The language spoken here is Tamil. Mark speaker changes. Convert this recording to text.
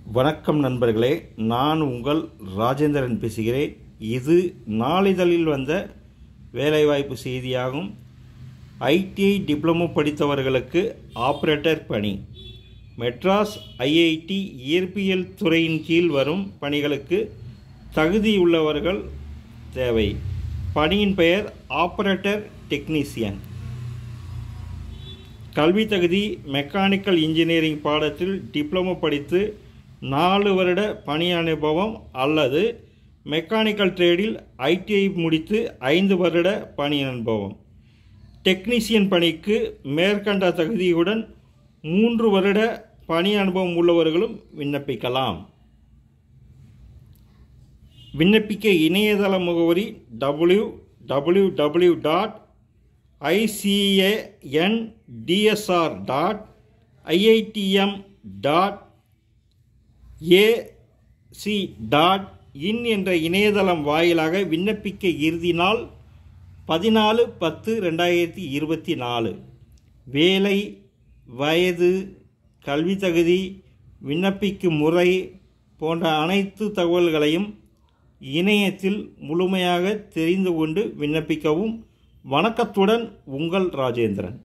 Speaker 1: வணக்கம் நண்பர்களே நான் உங்கள் ராஜேந்திரன் பேசுகிறேன் இது நாளிதழில் வந்த வேலைவாய்ப்பு செய்தியாகும் ஐடிஐ டிப்ளமோ படித்தவர்களுக்கு ஆப்ரேட்டர் பணி மெட்ராஸ் ஐஐடி இயற்பியல் துறையின் கீழ் வரும் பணிகளுக்கு தகுதியுள்ளவர்கள் தேவை பணியின் பெயர் ஆப்ரேட்டர் டெக்னீசியன் கல்வி தகுதி மெக்கானிக்கல் இன்ஜினியரிங் பாடத்தில் டிப்ளமோ படித்து நாலு வருட பணி அனுபவம் அல்லது மெக்கானிக்கல் ட்ரேடில் ஐடிஐ முடித்து ஐந்து வருட பணி அனுபவம் டெக்னீசியன் பணிக்கு மேற்கண்ட தகுதியுடன் மூன்று வருட பணி அனுபவம் உள்ளவர்களும் விண்ணப்பிக்கலாம் விண்ணப்பிக்க இணையதள முகவரி W W W dot ICANDSR dot IITM dot AC dot in என்ற இணையதளம் வாயிலாக விண்ணப்பிக்க இறுதி நாள் பதினாலு பத்து ரெண்டாயிரத்தி இருபத்தி நாலு வேலை வயது கல்வி தகுதி விண்ணப்பிக்கும் முறை போன்ற அனைத்து தகவல்களையும் இணையத்தில் முழுமையாக தெரிந்து கொண்டு விண்ணப்பிக்கவும் வணக்கத்துடன் உங்கள் ராஜேந்திரன்